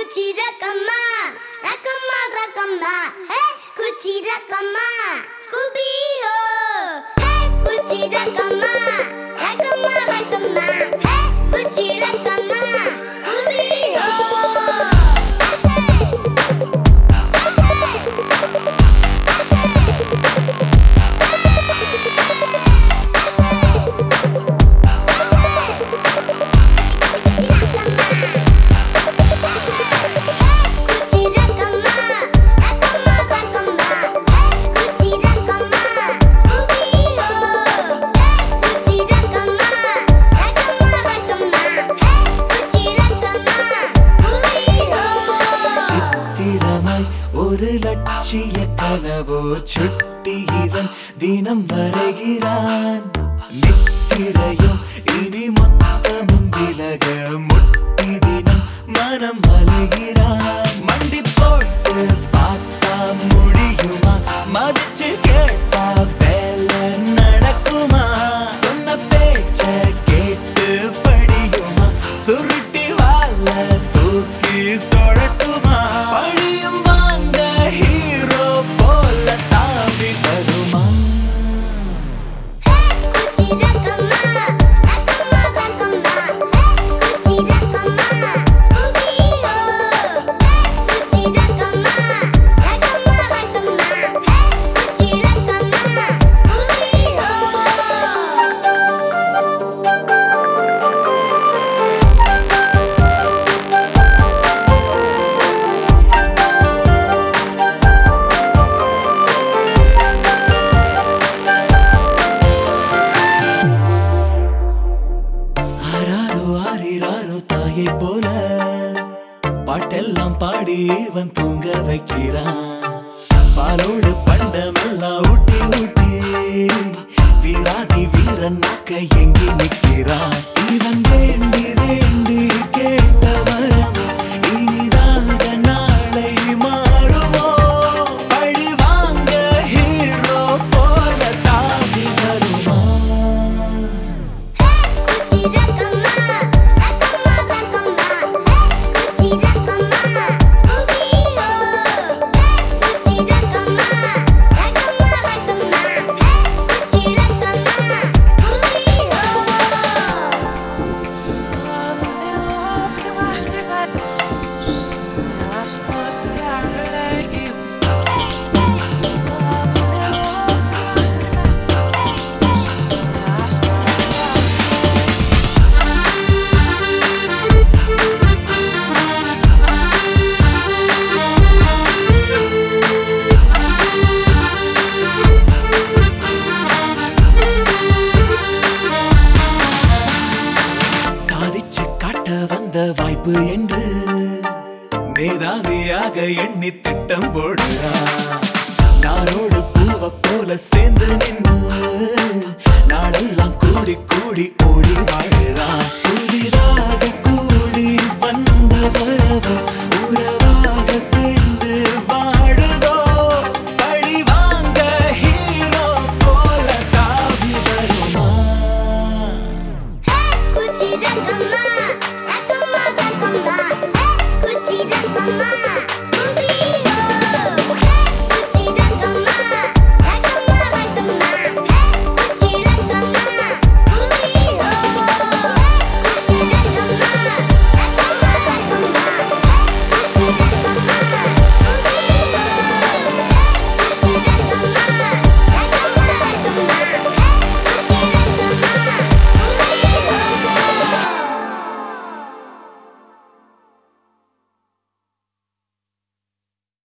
குச்சி ரக்கம்மா ரக்கம்மா ரக்கம்மா ஹே குச்சி ரக்கம்மா ஸ்கூபி ஹோ ஹே குச்சி ரக்கம்மா ரக்கம்மா ரக்கம்மா ஹே குச்சி ரக்கம்மா ஸ்கூபி ஹோ குச்சி ரக்கம்மா ரக்கம்மா ரக்கம்மா ஹே குச்சி ரக்கம்மா ஸ்கூபி ஹோ ஹே குச்சி ரக்கம்மா ரக்கம்மா ரக்கம்மா ஹே குச்சி ரக்கம்மா ஸ்கூபி ஹோ சித்திரமாய் ஒரு லட்சிய கனவோ சுட்டி இவன் தினம் வரைகிறான் நித்திரையும் இனி மொத்தமும் விலக முட்டி தினம் மனம் அழுகிறான் மண்டி போட்டு பார்த்தா முடியுமா மதிச்சு கேட்டா வேலை நடக்குமா சொன்ன பேச்ச கேட்டு படியுமா சுருட்டி வாழ தூக்கி சொழட்டுமா பழியும் வாங்க ஹீரோ போல தாவி வருமா குச்சி ரக்கம்மா ரக்கம்மா ரக்கம்மா ஹே குச்சி ரக்கம்மா ஸ்கூபி ஹோ ஹே குச்சி ரக்கம்மா ரக்கம்மா ரக்கம்மா ஹே குச்சி ரக்கம்மா ஸ்கூபி ஹோ ஆராரோ ஆரிராரோ தாயை போல பாட்டெல்லாம் பாடி இவன் தூங்க வைக்கிறான் பாலோடு பண்டமெல்லாம் ஊட்டி ஊட்டி வீராதி வீரன் நாக்க எங்கி நிற்கிறான் இவன் வேண்டி வேண்டி கேட்ட வரம் இனிதாக நாளை மாறுமோ பழி வாங்க ஹீரோ போல தாவி வருமா குச்சி ரக்கம்மா ரக்கம்மா ரக்கம்மா ஹே குச்சி ரக்கம்மா ஸ்கூபி ஹோ ஹே குச்சி ரக்கம்மா ரக்கம்மா ரக்கம்மா ஹே குச்சி ரக்கம்மா ஸ்கூபி ஹோ சாதிச்சு காட்ட வந்த வாய்ப்பு என்று மேதாவியாக எண்ணி திட்டம் போடுறான் நாரோடு பூவ போல சேர்ந்து நின்று நாளெல்லாம் கூடி கூடி ஓடி வாழுறான்